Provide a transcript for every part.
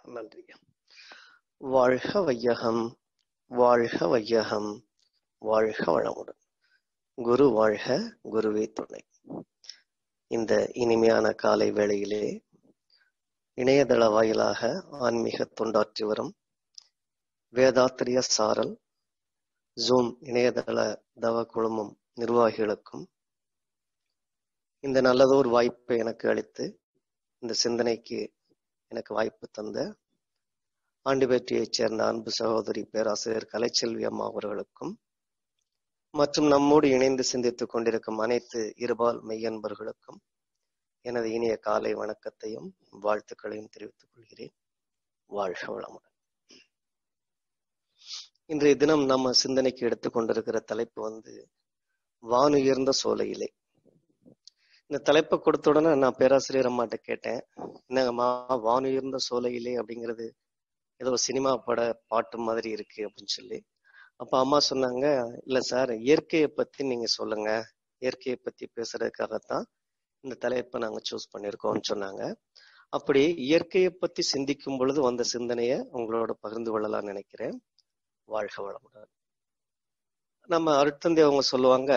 நன்றி வாழ்க வையகம் வாழ்க வையகம் வாழ்க வளமுடன் குரு வாழ்க குருவே துணை இந்த இனிமையான காலை வேளையிலே இணையதள வாயிலாக ஆன்மீக தொண்டாற்றி வரும் வேதாத்திரிய சாரல் ஜூம் இணையதள தவ குழுமம் நிர்வாகிகளுக்கும் இந்த நல்லதோர் வாய்ப்பை எனக்கு அளித்து இந்த சிந்தனைக்கு எனக்கு வாய்ப்பு தந்த ஆண்டிபேட்டியைச் சேர்ந்த அன்பு சகோதரி பேராசிரியர் கலைச்செல்வி அம்மா அவர்களுக்கும் மற்றும் நம்மோடு இணைந்து சிந்தித்துக் கொண்டிருக்கும் அனைத்து இருபால் மெய்யன்பர்களுக்கும் எனது இனிய காலை வணக்கத்தையும் வாழ்த்துக்களையும் தெரிவித்துக் கொள்கிறேன் வாழ்க வளமுடன் இன்றைய தினம் நம்ம சிந்தனைக்கு எடுத்துக்கொண்டிருக்கிற தலைப்பு வந்து வானுயர்ந்த சோலையிலே இந்த தலைப்பை கொடுத்த உடனே நான் பேராசிரியர் அம்மாட்ட கேட்டேன் என்னங்கம்மா வானுயர்ந்த சோலையிலே அப்படிங்கிறது ஏதோ சினிமா பட பாட்டு மாதிரி இருக்கு அப்படின்னு சொல்லி அப்ப அம்மா சொன்னாங்க இல்ல சார் இயற்கையை பத்தி நீங்க சொல்லுங்க இயற்கையை பத்தி பேசுறதுக்காகத்தான் இந்த தலைப்பை நாங்க சூஸ் பண்ணியிருக்கோம்னு சொன்னாங்க அப்படி இயற்கையை பத்தி சிந்திக்கும் பொழுது வந்த சிந்தனையை உங்களோட பகிர்ந்து கொள்ளலாம்னு நினைக்கிறேன் வாழ்க வளமுடன் நம்ம அருட்தந்தை அவங்க சொல்லுவாங்க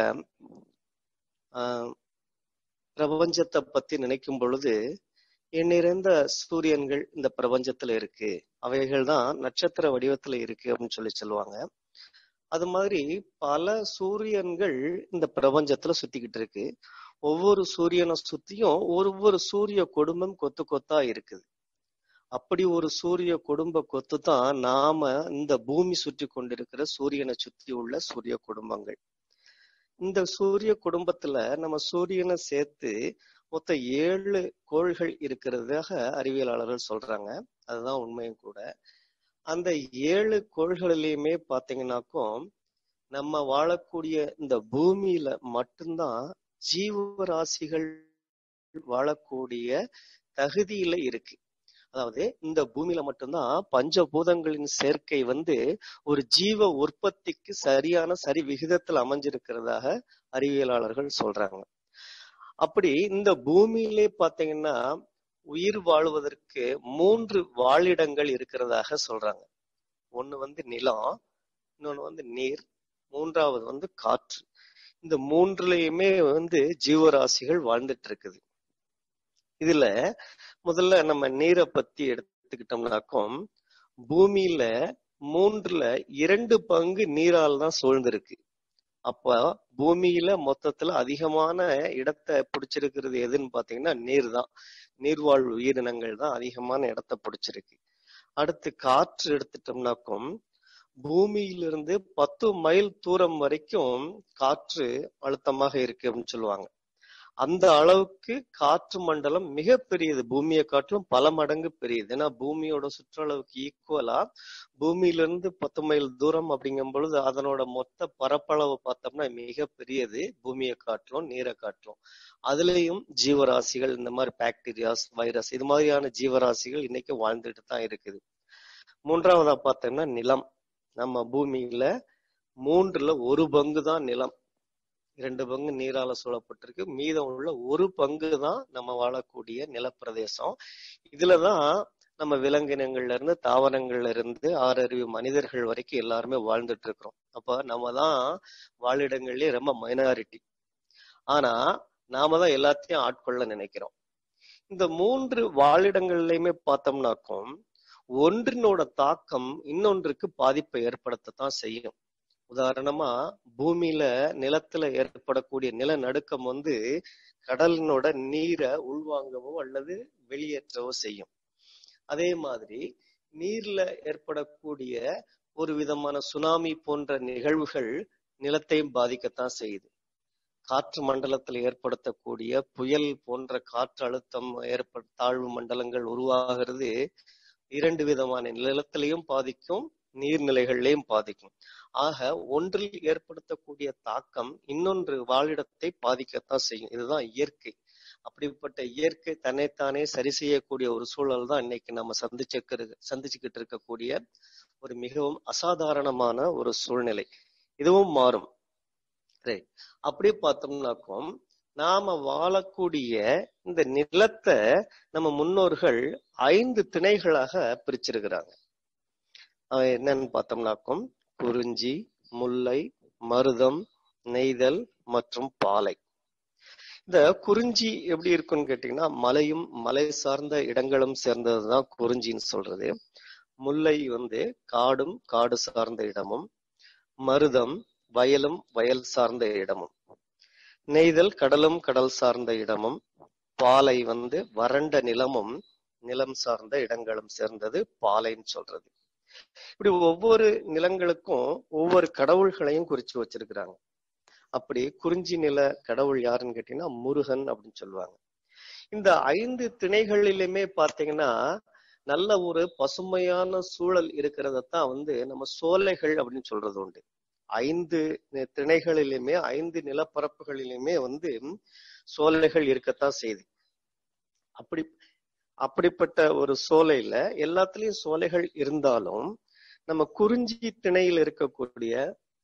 ஆஹ் பிரபஞ்சத்தை பத்தி நினைக்கும் பொழுது எண்ணிறந்த சூரியன்கள் இந்த பிரபஞ்சத்துல இருக்கு அவைகள் தான் நட்சத்திர வடிவத்துல இருக்கு அப்படின்னு சொல்லி சொல்லுவாங்க அது மாதிரி பல சூரியன்கள் இந்த பிரபஞ்சத்துல சுத்திக்கிட்டு இருக்கு ஒவ்வொரு சூரியனை சுத்தியும் ஒவ்வொரு சூரிய குடும்பம் கொத்து கொத்தா இருக்குது அப்படி ஒரு சூரிய குடும்ப கொத்து தான் நாம இந்த பூமி சுற்றி கொண்டிருக்கிற சூரியனை சுத்தி உள்ள சூரிய குடும்பங்கள் இந்த சூரிய குடும்பத்துல நம்ம சூரியனை சேர்த்து மொத்த ஏழு கோள்கள் இருக்கிறதாக அறிவியலாளர்கள் சொல்றாங்க அதுதான் உண்மையும் கூட அந்த ஏழு கோள்களிலையுமே பாத்தீங்கன்னாக்கும் நம்ம வாழக்கூடிய இந்த பூமியில மட்டும்தான் ஜீவராசிகள் வாழக்கூடிய தகுதியில இருக்கு அதாவது இந்த பூமியில மட்டும்தான் பஞ்சபூதங்களின் சேர்க்கை வந்து ஒரு ஜீவ உற்பத்திக்கு சரியான சரி விகிதத்தில் அமைஞ்சிருக்கிறதாக அறிவியலாளர்கள் சொல்றாங்க அப்படி இந்த பூமியிலே பாத்தீங்கன்னா உயிர் வாழுவதற்கு மூன்று வாழிடங்கள் இருக்கிறதாக சொல்றாங்க ஒண்ணு வந்து நிலம் இன்னொன்னு வந்து நீர் மூன்றாவது வந்து காற்று இந்த மூன்றுலயுமே வந்து ஜீவராசிகள் வாழ்ந்துட்டு இருக்குது இதுல முதல்ல நம்ம நீரை பத்தி எடுத்துக்கிட்டோம்னாக்கும் பூமியில மூன்றுல இரண்டு பங்கு நீரால் தான் சூழ்ந்திருக்கு அப்ப பூமியில மொத்தத்துல அதிகமான இடத்தை பிடிச்சிருக்கிறது எதுன்னு பாத்தீங்கன்னா நீர் தான் நீர்வாழ் உயிரினங்கள் தான் அதிகமான இடத்தை பிடிச்சிருக்கு அடுத்து காற்று எடுத்துட்டோம்னாக்கும் பூமியிலிருந்து பத்து மைல் தூரம் வரைக்கும் காற்று அழுத்தமாக இருக்கு அப்படின்னு சொல்லுவாங்க அந்த அளவுக்கு காற்று மண்டலம் மிக பெரியது பூமியை காட்டிலும் பல மடங்கு பெரியது ஏன்னா பூமியோட சுற்றளவுக்கு ஈக்குவலா பூமியிலிருந்து பத்து மைல் தூரம் அப்படிங்கும் பொழுது அதனோட மொத்த பரப்பளவு பார்த்தோம்னா மிக பெரியது பூமியை காட்டிலும் நீரை காட்டிலும் அதுலயும் ஜீவராசிகள் இந்த மாதிரி பாக்டீரியாஸ் வைரஸ் இது மாதிரியான ஜீவராசிகள் இன்னைக்கு வாழ்ந்துட்டு தான் இருக்குது மூன்றாவதா பார்த்தோம்னா நிலம் நம்ம பூமியில மூன்றுல ஒரு பங்கு தான் நிலம் இரண்டு பங்கு நீரால சூழப்பட்டிருக்கு மீதம் உள்ள ஒரு பங்கு தான் நம்ம வாழக்கூடிய நிலப்பிரதேசம் இதுலதான் நம்ம விலங்கினங்கள்ல இருந்து தாவரங்கள்ல இருந்து ஆறறிவு மனிதர்கள் வரைக்கும் எல்லாருமே வாழ்ந்துட்டு இருக்கிறோம் அப்ப நம்ம தான் வாழிடங்கள்லயே ரொம்ப மைனாரிட்டி ஆனா நாம தான் எல்லாத்தையும் ஆட்கொள்ள நினைக்கிறோம் இந்த மூன்று வாழிடங்கள்லயுமே பார்த்தோம்னாக்கும் ஒன்றினோட தாக்கம் இன்னொன்றுக்கு பாதிப்பை ஏற்படுத்தத்தான் செய்யும் உதாரணமா பூமியில நிலத்துல ஏற்படக்கூடிய நிலநடுக்கம் வந்து கடலினோட நீரை உள்வாங்கவோ அல்லது வெளியேற்றவோ செய்யும் அதே மாதிரி நீர்ல ஏற்படக்கூடிய ஒரு விதமான சுனாமி போன்ற நிகழ்வுகள் நிலத்தையும் பாதிக்கத்தான் செய்யுது காற்று மண்டலத்தில் ஏற்படுத்தக்கூடிய புயல் போன்ற காற்று அழுத்தம் ஏற்பட தாழ்வு மண்டலங்கள் உருவாகிறது இரண்டு விதமான நிலத்திலையும் பாதிக்கும் நீர்நிலைகள்லையும் பாதிக்கும் ஆக ஒன்றில் ஏற்படுத்தக்கூடிய தாக்கம் இன்னொன்று வாழிடத்தை பாதிக்கத்தான் செய்யும் இதுதான் இயற்கை அப்படிப்பட்ட இயற்கை தன்னைத்தானே சரி செய்யக்கூடிய ஒரு சூழல் தான் இன்னைக்கு நம்ம சந்திச்சு சந்திச்சுக்கிட்டு இருக்கக்கூடிய ஒரு மிகவும் அசாதாரணமான ஒரு சூழ்நிலை இதுவும் மாறும் ரைட் அப்படியே பார்த்தோம்னாக்கும் நாம வாழக்கூடிய இந்த நிலத்தை நம்ம முன்னோர்கள் ஐந்து திணைகளாக பிரிச்சிருக்கிறாங்க அஹ் என்னன்னு பார்த்தோம்னாக்கும் குறிஞ்சி முல்லை மருதம் நெய்தல் மற்றும் பாலை இந்த குறிஞ்சி எப்படி இருக்குன்னு கேட்டீங்கன்னா மலையும் மலை சார்ந்த இடங்களும் சேர்ந்ததுதான் குறிஞ்சின்னு சொல்றது முல்லை வந்து காடும் காடு சார்ந்த இடமும் மருதம் வயலும் வயல் சார்ந்த இடமும் நெய்தல் கடலும் கடல் சார்ந்த இடமும் பாலை வந்து வறண்ட நிலமும் நிலம் சார்ந்த இடங்களும் சேர்ந்தது பாலைன்னு சொல்றது இப்படி ஒவ்வொரு நிலங்களுக்கும் ஒவ்வொரு கடவுள்களையும் குறிச்சு வச்சிருக்கிறாங்க அப்படி குறிஞ்சி நில கடவுள் யாருன்னு கேட்டீங்கன்னா முருகன் அப்படின்னு சொல்லுவாங்க இந்த ஐந்து திணைகளிலுமே பாத்தீங்கன்னா நல்ல ஒரு பசுமையான சூழல் இருக்கிறதத்தான் வந்து நம்ம சோலைகள் அப்படின்னு சொல்றது உண்டு ஐந்து திணைகளிலுமே ஐந்து நிலப்பரப்புகளிலுமே வந்து சோலைகள் இருக்கத்தான் செய்யுது அப்படி அப்படிப்பட்ட ஒரு சோலையில எல்லாத்துலயும் சோலைகள் இருந்தாலும் நம்ம குறிஞ்சி திணையில் இருக்கக்கூடிய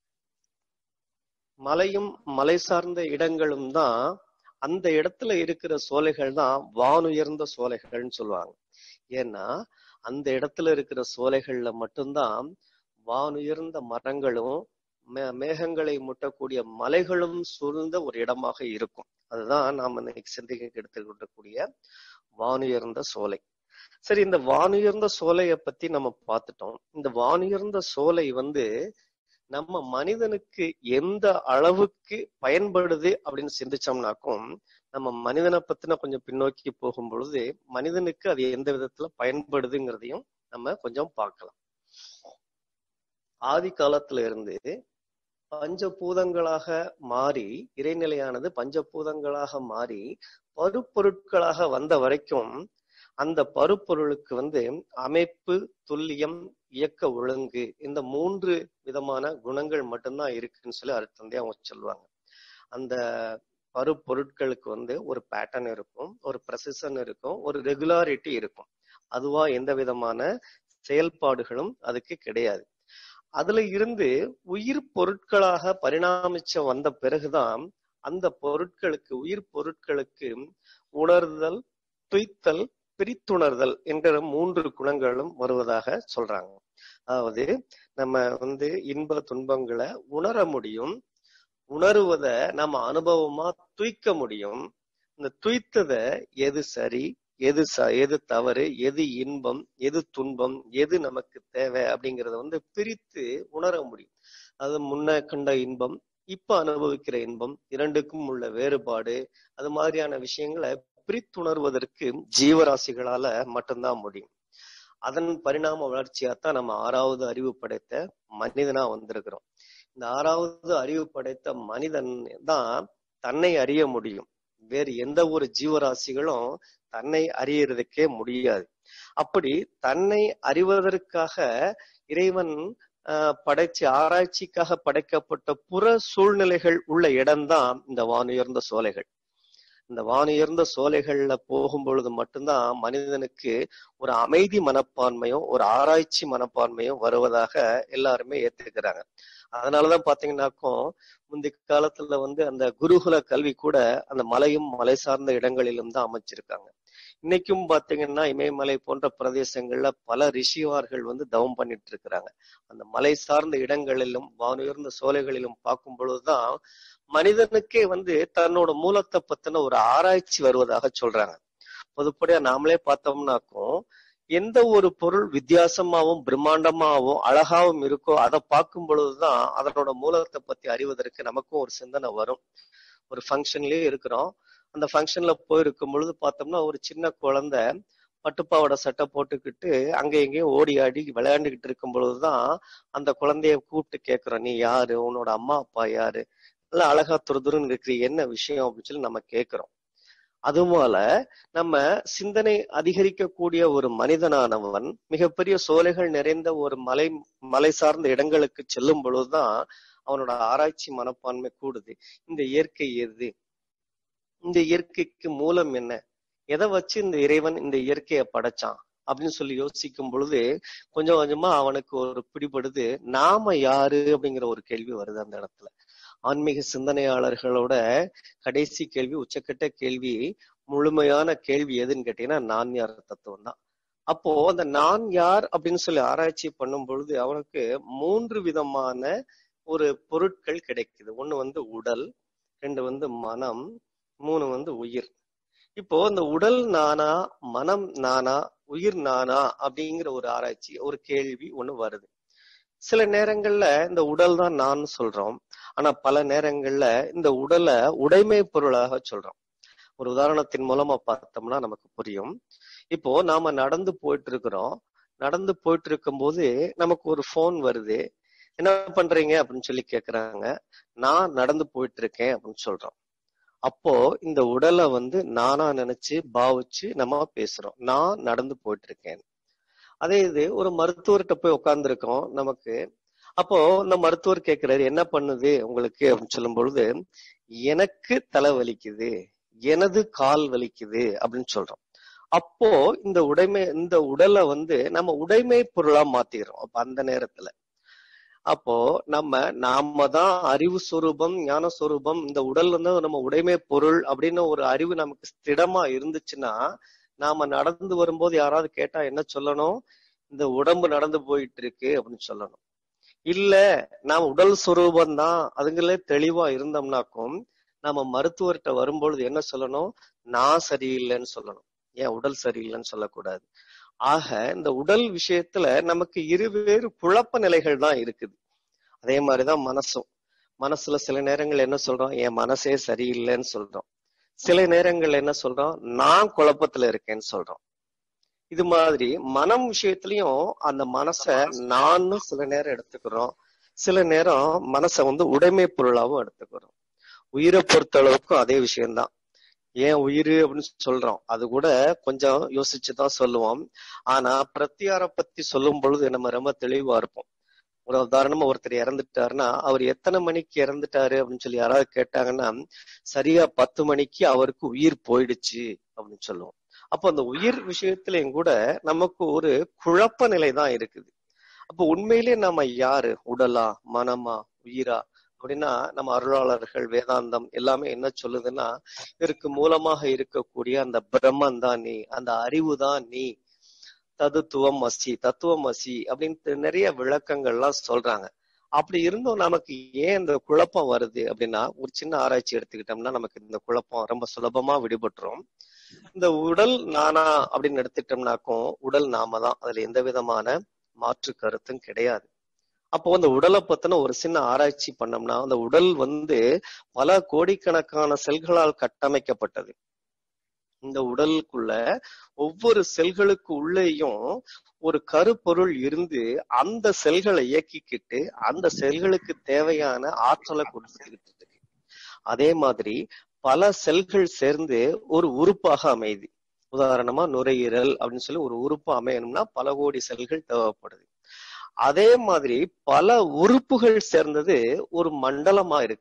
மலையும் மலை சார்ந்த இடங்களும் தான் அந்த இடத்துல இருக்கிற சோலைகள் தான் வானுயர்ந்த சோலைகள்னு சொல்லுவாங்க ஏன்னா அந்த இடத்துல இருக்கிற சோலைகள்ல மட்டும்தான் வானுயர்ந்த மரங்களும் மே- மேகங்களை முட்டக்கூடிய மலைகளும் சூழ்ந்த ஒரு இடமாக இருக்கும் அதுதான் நாம இன்னைக்கு சிந்திக்க எடுத்துக்கொள்ளக்கூடிய வானுயர்ந்த சோலை சரி இந்த வானுயர்ந்த சோலையை பத்தி நம்ம பார்த்துட்டோம் இந்த வானுயர்ந்த சோலை வந்து நம்ம மனிதனுக்கு எந்த அளவுக்கு பயன்படுது அப்படின்னு சிந்திச்சோம்னாக்கும் நம்ம மனிதனை பத்தின கொஞ்சம் பின்னோக்கி போகும் பொழுது மனிதனுக்கு அது எந்த விதத்துல பயன்படுதுங்கிறதையும் நம்ம கொஞ்சம் பார்க்கலாம் ஆதி காலத்துல இருந்து பஞ்சபூதங்களாக மாறி இறைநிலையானது பஞ்சபூதங்களாக மாறி பருப்பொருட்களாக வந்த வரைக்கும் அந்த பருப்பொருளுக்கு வந்து அமைப்பு துல்லியம் இயக்க ஒழுங்கு இந்த மூன்று விதமான குணங்கள் மட்டும்தான் இருக்குன்னு சொல்லி அர்த்தந்தே அவங்க சொல்லுவாங்க அந்த பருப்பொருட்களுக்கு வந்து ஒரு பேட்டர்ன் இருக்கும் ஒரு ப்ரெசிஷன் இருக்கும் ஒரு ரெகுலாரிட்டி இருக்கும் அதுவா எந்த விதமான செயல்பாடுகளும் அதுக்கு கிடையாது அதுல இருந்து உயிர் பொருட்களாக பரிணாமிச்ச வந்த பிறகுதான் அந்த பொருட்களுக்கு உயிர் பொருட்களுக்கு உணர்தல் துய்த்தல் பிரித்துணர்தல் என்கிற மூன்று குணங்களும் வருவதாக சொல்றாங்க அதாவது நம்ம வந்து இன்ப துன்பங்களை உணர முடியும் உணருவத நம்ம அனுபவமா துய்க்க முடியும் இந்த துய்த்தத எது சரி எது ச எது தவறு எது இன்பம் எது துன்பம் எது நமக்கு தேவை அப்படிங்கறத வந்து பிரித்து உணர முடியும் அது முன்ன கண்ட இன்பம் இப்ப அனுபவிக்கிற இன்பம் இரண்டுக்கும் உள்ள வேறுபாடு அது மாதிரியான விஷயங்களை பிரித்துணர்வதற்கு ஜீவராசிகளால மட்டும்தான் முடியும் அதன் பரிணாம வளர்ச்சியாத்தான் நம்ம ஆறாவது அறிவு படைத்த மனிதனா வந்திருக்கிறோம் இந்த ஆறாவது அறிவு படைத்த மனிதன் தான் தன்னை அறிய முடியும் வேறு எந்த ஒரு ஜீவராசிகளும் தன்னை அறியறதுக்கே முடியாது அப்படி தன்னை அறிவதற்காக இறைவன் ஆஹ் படைச்சு ஆராய்ச்சிக்காக படைக்கப்பட்ட புற சூழ்நிலைகள் உள்ள இடம்தான் இந்த வானுயர்ந்த சோலைகள் இந்த வானுயர்ந்த சோலைகள்ல போகும் பொழுது மட்டும்தான் மனிதனுக்கு ஒரு அமைதி மனப்பான்மையும் ஒரு ஆராய்ச்சி மனப்பான்மையும் வருவதாக எல்லாருமே ஏத்துக்கிறாங்க அதனாலதான் பாத்தீங்கன்னாக்கும் முந்தைய காலத்துல வந்து அந்த குருகுல கல்வி கூட அந்த மலையும் மலை சார்ந்த இடங்களிலும் தான் அமைச்சிருக்காங்க இன்னைக்கும் பாத்தீங்கன்னா இமயமலை போன்ற பிரதேசங்கள்ல பல ரிஷிவார்கள் வந்து தவம் பண்ணிட்டு இருக்கிறாங்க அந்த மலை சார்ந்த இடங்களிலும் வானுயர்ந்த சோலைகளிலும் பார்க்கும் பொழுதுதான் மனிதனுக்கே வந்து தன்னோட மூலத்தை பத்தின ஒரு ஆராய்ச்சி வருவதாக சொல்றாங்க பொதுப்படியா நாமளே பார்த்தோம்னாக்கும் எந்த ஒரு பொருள் வித்தியாசமாவும் பிரம்மாண்டமாவும் அழகாவும் இருக்கோ அதை பார்க்கும் பொழுதுதான் அதனோட மூலத்தை பத்தி அறிவதற்கு நமக்கும் ஒரு சிந்தனை வரும் ஒரு ஃபங்க்ஷன்லயே இருக்கிறோம் அந்த ஃபங்க்ஷன்ல போயிருக்கும் பொழுது பார்த்தோம்னா ஒரு சின்ன குழந்தை பட்டுப்பாவோட சட்டை போட்டுக்கிட்டு அங்க எங்கேயும் ஓடி ஆடி விளையாண்டுகிட்டு இருக்கும் பொழுதுதான் அந்த குழந்தைய கூப்பிட்டு கேட்கிறோம் நீ யாரு உன்னோட அம்மா அப்பா யாரு நல்லா அழகா துருதுருன்னு இருக்கிற என்ன விஷயம் அப்படின்னு சொல்லி நம்ம கேட்கிறோம் அதுபோல நம்ம சிந்தனை அதிகரிக்கக்கூடிய ஒரு மனிதனானவன் மிகப்பெரிய சோலைகள் நிறைந்த ஒரு மலை மலை சார்ந்த இடங்களுக்கு செல்லும் பொழுதுதான் அவனோட ஆராய்ச்சி மனப்பான்மை கூடுது இந்த இயற்கை எது இந்த இயற்கைக்கு மூலம் என்ன எதை வச்சு இந்த இறைவன் இந்த இயற்கையை படைச்சான் அப்படின்னு சொல்லி யோசிக்கும் பொழுது கொஞ்சம் கொஞ்சமா அவனுக்கு ஒரு பிடிபடுது நாம யாரு அப்படிங்கிற ஒரு கேள்வி வருது அந்த இடத்துல ஆன்மீக சிந்தனையாளர்களோட கடைசி கேள்வி உச்சக்கட்ட கேள்வி முழுமையான கேள்வி எதுன்னு கேட்டீங்கன்னா நான் யார் தத்துவம் தான் அப்போ அந்த நான் யார் அப்படின்னு சொல்லி ஆராய்ச்சி பண்ணும் பொழுது அவனுக்கு மூன்று விதமான ஒரு பொருட்கள் கிடைக்குது ஒண்ணு வந்து உடல் ரெண்டு வந்து மனம் மூணு வந்து உயிர் இப்போ இந்த உடல் நானா மனம் நானா உயிர் நானா அப்படிங்கிற ஒரு ஆராய்ச்சி ஒரு கேள்வி ஒண்ணு வருது சில நேரங்கள்ல இந்த உடல் தான் நான் சொல்றோம் ஆனா பல நேரங்கள்ல இந்த உடலை உடைமை பொருளாக சொல்றோம் ஒரு உதாரணத்தின் மூலமா பார்த்தோம்னா நமக்கு புரியும் இப்போ நாம நடந்து போயிட்டு இருக்கிறோம் நடந்து போயிட்டு இருக்கும் போது நமக்கு ஒரு போன் வருது என்ன பண்றீங்க அப்படின்னு சொல்லி கேக்குறாங்க நான் நடந்து போயிட்டு இருக்கேன் அப்படின்னு சொல்றோம் அப்போ இந்த உடலை வந்து நானா நினைச்சு பாவிச்சு நம்ம பேசுறோம் நான் நடந்து போயிட்டு இருக்கேன் அதே இது ஒரு மருத்துவர்கிட்ட போய் உட்கார்ந்துருக்கோம் நமக்கு அப்போ இந்த மருத்துவர் கேட்கிறாரு என்ன பண்ணுது உங்களுக்கு அப்படின்னு சொல்லும் பொழுது எனக்கு தலை வலிக்குது எனது கால் வலிக்குது அப்படின்னு சொல்றோம் அப்போ இந்த உடைமை இந்த உடலை வந்து நம்ம உடைமை பொருளா மாத்திக்கிறோம் அப்ப அந்த நேரத்துல அப்போ நம்ம நாம தான் அறிவு சொரூபம் ஞான சொரூபம் இந்த உடல் வந்து நம்ம உடைமை பொருள் அப்படின்னு ஒரு அறிவு நமக்கு ஸ்திடமா இருந்துச்சுன்னா நாம நடந்து வரும்போது யாராவது கேட்டா என்ன சொல்லணும் இந்த உடம்பு நடந்து போயிட்டு இருக்கு அப்படின்னு சொல்லணும் இல்ல நாம உடல் சுரூபம் தான் அதுங்களே தெளிவா இருந்தோம்னாக்கும் நாம மருத்துவர்கிட்ட வரும்பொழுது என்ன சொல்லணும் நான் சரியில்லைன்னு சொல்லணும் ஏன் உடல் சரியில்லைன்னு சொல்லக்கூடாது ஆக இந்த உடல் விஷயத்துல நமக்கு இருவேறு குழப்ப நிலைகள் தான் இருக்குது அதே மாதிரிதான் மனசும் மனசுல சில நேரங்கள் என்ன சொல்றோம் என் மனசே சரியில்லைன்னு சொல்றோம் சில நேரங்கள் என்ன சொல்றோம் நான் குழப்பத்துல இருக்கேன்னு சொல்றோம் இது மாதிரி மனம் விஷயத்திலயும் அந்த மனச நான் சில நேரம் எடுத்துக்கிறோம் சில நேரம் மனசை வந்து உடைமை பொருளாவும் எடுத்துக்கிறோம் உயிரை பொறுத்த அளவுக்கும் அதே விஷயம்தான் ஏன் உயிர் அப்படின்னு சொல்றோம் அது கூட கொஞ்சம் யோசிச்சுதான் சொல்லுவோம் ஆனா பிரத்தியார பத்தி சொல்லும் பொழுது நம்ம ரொம்ப தெளிவா இருப்போம் ஒரு உதாரணமா ஒருத்தர் இறந்துட்டாருன்னா அவர் எத்தனை மணிக்கு இறந்துட்டாரு அப்படின்னு சொல்லி யாராவது கேட்டாங்கன்னா சரியா பத்து மணிக்கு அவருக்கு உயிர் போயிடுச்சு அப்படின்னு சொல்லுவோம் அப்போ அந்த உயிர் விஷயத்திலையும் கூட நமக்கு ஒரு குழப்ப நிலை தான் இருக்குது அப்போ உண்மையிலேயே நம்ம யாரு உடலா மனமா உயிரா அப்படின்னா நம்ம அருளாளர்கள் வேதாந்தம் எல்லாமே என்ன சொல்லுதுன்னா இதற்கு மூலமாக இருக்கக்கூடிய அந்த பிரம்மன் தான் நீ அந்த அறிவு தான் நீ ததுத்துவம் அசி தத்துவம் அசி அப்படின்னு நிறைய விளக்கங்கள்லாம் சொல்றாங்க அப்படி இருந்தும் நமக்கு ஏன் இந்த குழப்பம் வருது அப்படின்னா ஒரு சின்ன ஆராய்ச்சி எடுத்துக்கிட்டோம்னா நமக்கு இந்த குழப்பம் ரொம்ப சுலபமா விடுபட்டுரும் இந்த உடல் நானா அப்படின்னு எடுத்துட்டோம்னாக்கும் உடல் நாம தான் அதுல எந்த விதமான மாற்று கருத்தும் கிடையாது அப்போ அந்த உடலை பத்தின ஒரு சின்ன ஆராய்ச்சி பண்ணோம்னா அந்த உடல் வந்து பல கோடிக்கணக்கான செல்களால் கட்டமைக்கப்பட்டது இந்த உடலுக்குள்ள ஒவ்வொரு செல்களுக்கு உள்ளேயும் ஒரு கருப்பொருள் இருந்து அந்த செல்களை இயக்கிக்கிட்டு அந்த செல்களுக்கு தேவையான ஆற்றலை கொடுத்துக்கிட்டு இருக்கு அதே மாதிரி பல செல்கள் சேர்ந்து ஒரு உறுப்பாக அமையுது உதாரணமா நுரையீரல் அப்படின்னு சொல்லி ஒரு உறுப்பு அமையணும்னா பல கோடி செல்கள் தேவைப்படுது அதே மாதிரி பல உறுப்புகள் சேர்ந்தது ஒரு மண்டலமா இருக்கு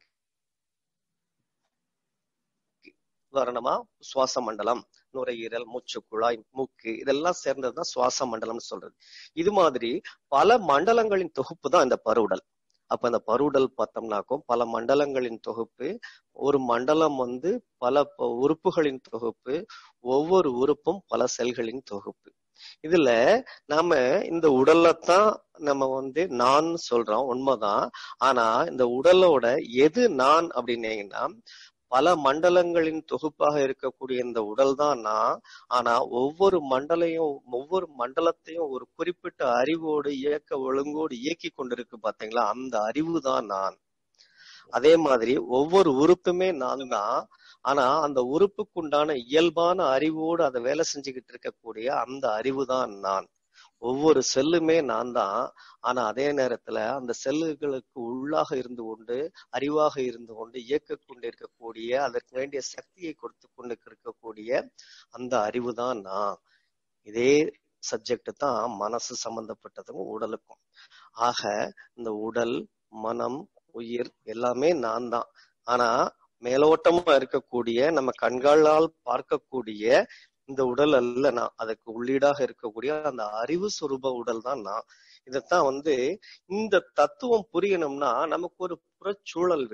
உதாரணமா சுவாச மண்டலம் நுரையீரல் மூச்சு குழாய் மூக்கு இதெல்லாம் சேர்ந்ததுதான் சுவாச மண்டலம்னு சொல்றது இது மாதிரி பல மண்டலங்களின் தொகுப்பு தான் இந்த பருவுடல் அப்ப அந்த பருவுடல் பார்த்தோம்னாக்கும் பல மண்டலங்களின் தொகுப்பு ஒரு மண்டலம் வந்து பல உறுப்புகளின் தொகுப்பு ஒவ்வொரு உறுப்பும் பல செல்களின் தொகுப்பு இதுல நாம இந்த உடலைத்தான் நம்ம வந்து நான் சொல்றோம் உண்மைதான் ஆனா இந்த உடலோட எது நான் அப்படின்னீங்கன்னா பல மண்டலங்களின் தொகுப்பாக இருக்கக்கூடிய இந்த உடல் தான் நான் ஆனா ஒவ்வொரு மண்டலையும் ஒவ்வொரு மண்டலத்தையும் ஒரு குறிப்பிட்ட அறிவோடு இயக்க ஒழுங்கோடு இயக்கி கொண்டிருக்கு பாத்தீங்களா அந்த அறிவு தான் நான் அதே மாதிரி ஒவ்வொரு உறுப்புமே நான் தான் ஆனா அந்த உறுப்புக்கு உண்டான இயல்பான அறிவோடு அதை வேலை செஞ்சுக்கிட்டு இருக்கக்கூடிய அந்த அறிவு தான் நான் ஒவ்வொரு செல்லுமே நான் தான் ஆனா அதே நேரத்துல அந்த செல்லுகளுக்கு உள்ளாக இருந்து கொண்டு அறிவாக இருந்து கொண்டு இயக்க கொண்டு இருக்கக்கூடிய அதற்கு வேண்டிய சக்தியை கொடுத்து கொண்டு இருக்கக்கூடிய அந்த அறிவு தான் நான் இதே சப்ஜெக்ட் தான் மனசு சம்பந்தப்பட்டதும் உடலுக்கும் ஆக இந்த உடல் மனம் உயிர் எல்லாமே நான் தான் ஆனா மேலோட்டமா இருக்கக்கூடிய நம்ம கண்களால் பார்க்கக்கூடிய இந்த உடல் அல்ல நான் அதுக்கு உள்ளீடாக இருக்கக்கூடிய அந்த அறிவு சுரூப உடல் தான் நான் இதைத்தான் வந்து இந்த தத்துவம் புரியணும்னா நமக்கு ஒரு புறச்சூழல் வேணும்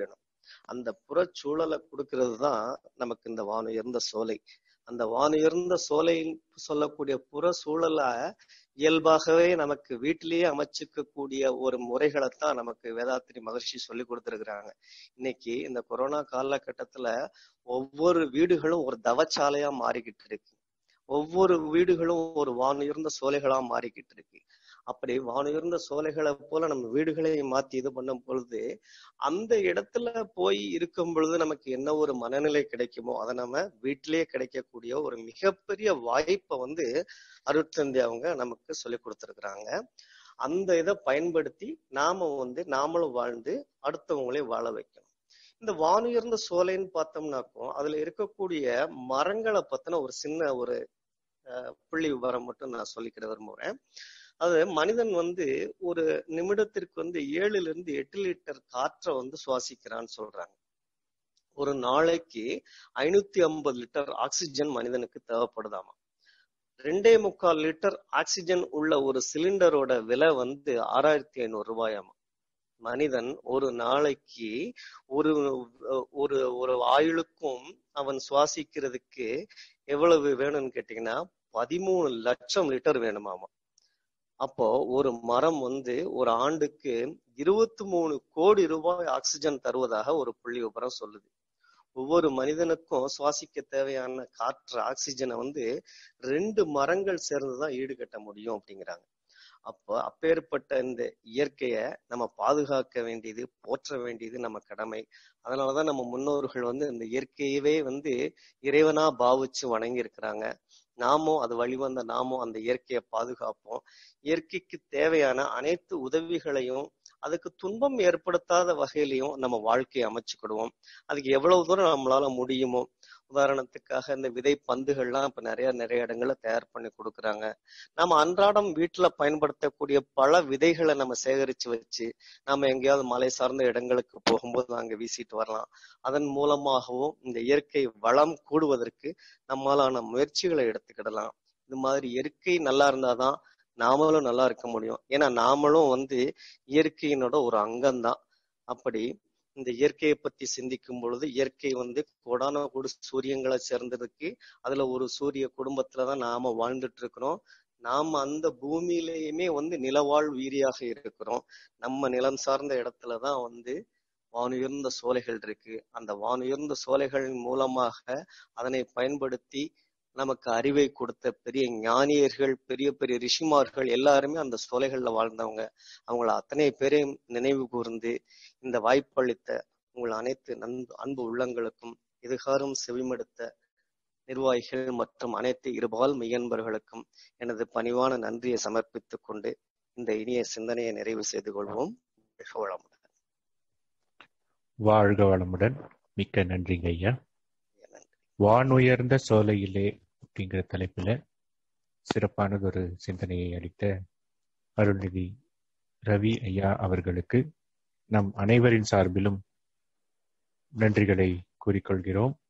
அந்த புறச்சூழலை கொடுக்கிறது தான் நமக்கு இந்த வானுயர்ந்த சோலை அந்த வானுயர்ந்த சோலை சொல்லக்கூடிய புற சூழலை இயல்பாகவே நமக்கு வீட்டிலேயே அமைச்சுக்கக்கூடிய ஒரு முறைகளைத்தான் நமக்கு வேதாத்திரி மகர்ஷி சொல்லி கொடுத்துருக்குறாங்க இன்னைக்கு இந்த கொரோனா காலகட்டத்துல ஒவ்வொரு வீடுகளும் ஒரு தவச்சாலையா மாறிக்கிட்டு இருக்கு ஒவ்வொரு வீடுகளும் ஒரு வானுயர்ந்த சோலைகளா மாறிக்கிட்டு இருக்கு அப்படி வானுயர்ந்த சோலைகளை போல நம்ம வீடுகளை மாத்தி இது பண்ணும் பொழுது அந்த இடத்துல போய் இருக்கும் பொழுது நமக்கு என்ன ஒரு மனநிலை கிடைக்குமோ அதை நம்ம வீட்டிலேயே கிடைக்கக்கூடிய ஒரு மிகப்பெரிய வாய்ப்பை வந்து அருட்தந்தி அவங்க நமக்கு சொல்லி கொடுத்துருக்குறாங்க அந்த இதை பயன்படுத்தி நாம வந்து நாமளும் வாழ்ந்து அடுத்தவங்களையும் வாழ வைக்கணும் இந்த வானுயர்ந்த சோலைன்னு பார்த்தோம்னாக்கும் அதுல இருக்கக்கூடிய மரங்களை பத்தின ஒரு சின்ன ஒரு புள்ளி விவரம் மட்டும் நான் சொல்லிக்கிட விரும்புறேன் அது மனிதன் வந்து ஒரு நிமிடத்திற்கு வந்து ஏழுல இருந்து எட்டு லிட்டர் காற்றை வந்து சுவாசிக்கிறான்னு சொல்றாங்க ஒரு நாளைக்கு ஐநூத்தி ஐம்பது லிட்டர் ஆக்சிஜன் மனிதனுக்கு தேவைப்படுதாமா ரெண்டே முக்கால் லிட்டர் ஆக்சிஜன் உள்ள ஒரு சிலிண்டரோட விலை வந்து ஆறாயிரத்தி ஐநூறு ரூபாயாமா மனிதன் ஒரு நாளைக்கு ஒரு ஒரு ஒரு ஆயுளுக்கும் அவன் சுவாசிக்கிறதுக்கு எவ்வளவு வேணும்னு கேட்டீங்கன்னா பதிமூணு லட்சம் லிட்டர் வேணுமாமா அப்போ ஒரு மரம் வந்து ஒரு ஆண்டுக்கு இருபத்தி மூணு கோடி ரூபாய் ஆக்சிஜன் தருவதாக ஒரு புள்ளி விபரம் சொல்லுது ஒவ்வொரு மனிதனுக்கும் சுவாசிக்க தேவையான காற்று ஆக்சிஜனை வந்து ரெண்டு மரங்கள் சேர்ந்துதான் ஈடுகட்ட முடியும் அப்படிங்கிறாங்க அப்போ அப்பேற்பட்ட இந்த இயற்கைய நம்ம பாதுகாக்க வேண்டியது போற்ற வேண்டியது நம்ம கடமை அதனாலதான் நம்ம முன்னோர்கள் வந்து இந்த இயற்கையவே வந்து இறைவனா பாவிச்சு வணங்கி இருக்கிறாங்க நாமும் அது வழிவந்த நாமும் அந்த இயற்கையை பாதுகாப்போம் இயற்கைக்கு தேவையான அனைத்து உதவிகளையும் அதுக்கு துன்பம் ஏற்படுத்தாத வகையிலையும் நம்ம வாழ்க்கையை அமைச்சுக்கிடுவோம் அதுக்கு எவ்வளவு தூரம் நம்மளால முடியுமோ உதாரணத்துக்காக இந்த விதை பந்துகள்லாம் இப்ப நிறைய நிறைய இடங்கள்ல தயார் பண்ணி கொடுக்குறாங்க நம்ம அன்றாடம் வீட்டுல பயன்படுத்தக்கூடிய பல விதைகளை நம்ம சேகரிச்சு வச்சு நம்ம எங்கேயாவது மலை சார்ந்த இடங்களுக்கு போகும்போது அங்க வீசிட்டு வரலாம் அதன் மூலமாகவும் இந்த இயற்கை வளம் கூடுவதற்கு நம்மளான முயற்சிகளை எடுத்துக்கிடலாம் இது மாதிரி இயற்கை நல்லா இருந்தாதான் நாமளும் நல்லா இருக்க முடியும் ஏன்னா நாமளும் வந்து இயற்கையினோட ஒரு அங்கம்தான் அப்படி இந்த இயற்கையை பத்தி சிந்திக்கும் பொழுது இயற்கை வந்து கோடான கோடு சூரியங்களை சேர்ந்ததுக்கு அதுல ஒரு சூரிய குடும்பத்துலதான் நாம வாழ்ந்துட்டு இருக்கிறோம் நாம அந்த பூமியிலேயுமே வந்து நிலவாழ் உயிரியாக இருக்கிறோம் நம்ம நிலம் சார்ந்த இடத்துலதான் வந்து வானுயர்ந்த சோலைகள் இருக்கு அந்த வானுயர்ந்த சோலைகளின் மூலமாக அதனை பயன்படுத்தி நமக்கு அறிவை கொடுத்த பெரிய ஞானியர்கள் பெரிய பெரிய ரிஷிமார்கள் எல்லாருமே அந்த சோலைகள்ல வாழ்ந்தவங்க அவங்கள அத்தனை பேரையும் நினைவு கூர்ந்து இந்த வாய்ப்பளித்த உங்கள் அனைத்து நன்பு அன்பு உள்ளங்களுக்கும் இதுகாரும் செவிமடுத்த நிர்வாகிகள் மற்றும் அனைத்து இருபால் மெய்யன்பர்களுக்கும் எனது பணிவான நன்றியை சமர்ப்பித்துக் கொண்டு இந்த இனிய சிந்தனையை நிறைவு செய்து கொள்வோம் வளமுடன் வாழ்க வளமுடன் மிக்க நன்றிங்க ஐயா வானுயர்ந்த சோலையிலே அப்படிங்கிற தலைப்புல சிறப்பானதொரு சிந்தனையை அளித்த அருள்நிதி ரவி ஐயா அவர்களுக்கு நம் அனைவரின் சார்பிலும் நன்றிகளை கூறிக்கொள்கிறோம்